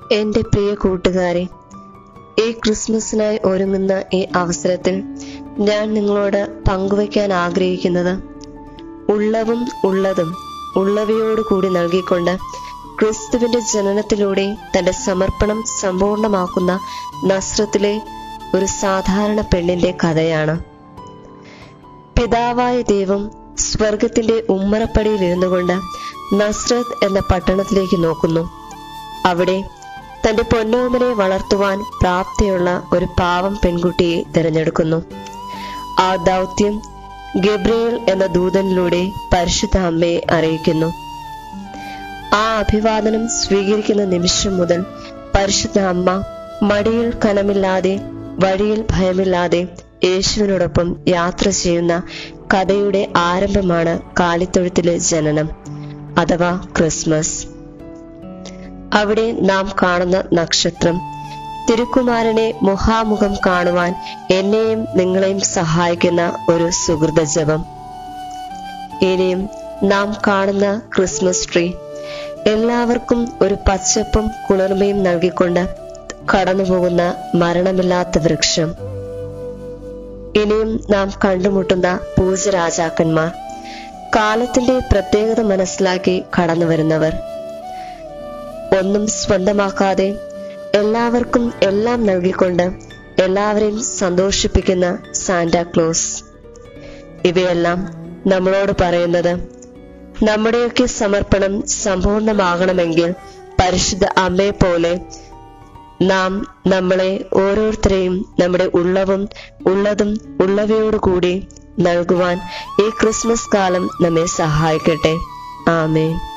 എന്റെ പ്രിയ കൂട്ടുകാരെ ഈ ക്രിസ്മസിനായി ഒരുങ്ങുന്ന ഈ അവസരത്തിൽ ഞാൻ നിങ്ങളോട് പങ്കുവയ്ക്കാൻ ആഗ്രഹിക്കുന്നത് ഉള്ളവും ഉള്ളതും ഉള്ളവയോട് കൂടി നൽകിക്കൊണ്ട് ക്രിസ്തുവിന്റെ ജനനത്തിലൂടെ തന്റെ സമർപ്പണം സമ്പൂർണമാക്കുന്ന നസ്രത്തിലെ ഒരു സാധാരണ പെണ്ണിന്റെ കഥയാണ് പിതാവായ ദൈവം സ്വർഗത്തിന്റെ ഉമ്മറപ്പടിയിൽ ഇരുന്നു കൊണ്ട് നസ്രത്ത് എന്ന പട്ടണത്തിലേക്ക് നോക്കുന്നു അവിടെ തന്റെ പൊന്നോമനെ വളർത്തുവാൻ പ്രാപ്തിയുള്ള ഒരു പാവം പെൺകുട്ടിയെ തിരഞ്ഞെടുക്കുന്നു ആ ദൗത്യം ഗബ്രിയേൽ എന്ന ദൂതനിലൂടെ പരിശുദ്ധ അമ്മയെ അറിയിക്കുന്നു ആ അഭിവാദനം സ്വീകരിക്കുന്ന നിമിഷം മുതൽ പരിശുദ്ധ അമ്മ മടിയിൽ കനമില്ലാതെ വഴിയിൽ ഭയമില്ലാതെ യേശുവിനോടൊപ്പം യാത്ര ചെയ്യുന്ന കഥയുടെ ആരംഭമാണ് കാലിത്തൊഴുത്തിലെ ജനനം അഥവാ ക്രിസ്മസ് അവിടെ നാം കാണുന്ന നക്ഷത്രം തിരുക്കുമാരനെ മുഖാമുഖം കാണുവാൻ എന്നെയും നിങ്ങളെയും സഹായിക്കുന്ന ഒരു സുഹൃത ജപം ഇനിയും നാം കാണുന്ന ക്രിസ്മസ് ട്രീ എല്ലാവർക്കും ഒരു പച്ചപ്പും കുളിർമയും നൽകിക്കൊണ്ട് കടന്നുപോകുന്ന മരണമില്ലാത്ത വൃക്ഷം ഇനിയും നാം കണ്ടുമുട്ടുന്ന പൂജരാജാക്കന്മാർ കാലത്തിന്റെ പ്രത്യേകത മനസ്സിലാക്കി കടന്നു വരുന്നവർ ഒന്നും സ്വന്തമാക്കാതെ എല്ലാവർക്കും എല്ലാം നൽകിക്കൊണ്ട് എല്ലാവരെയും സന്തോഷിപ്പിക്കുന്ന സാന്റാക്ലോസ് ഇവയെല്ലാം നമ്മളോട് പറയുന്നത് നമ്മുടെയൊക്കെ സമർപ്പണം സമ്പൂർണമാകണമെങ്കിൽ പരിശുദ്ധ അമ്മയെ പോലെ നാം നമ്മളെ ഓരോരുത്തരെയും നമ്മുടെ ഉള്ളവും ഉള്ളതും ഉള്ളവയോടുകൂടി നൽകുവാൻ ഈ ക്രിസ്മസ് കാലം നമ്മെ സഹായിക്കട്ടെ ആമേൻ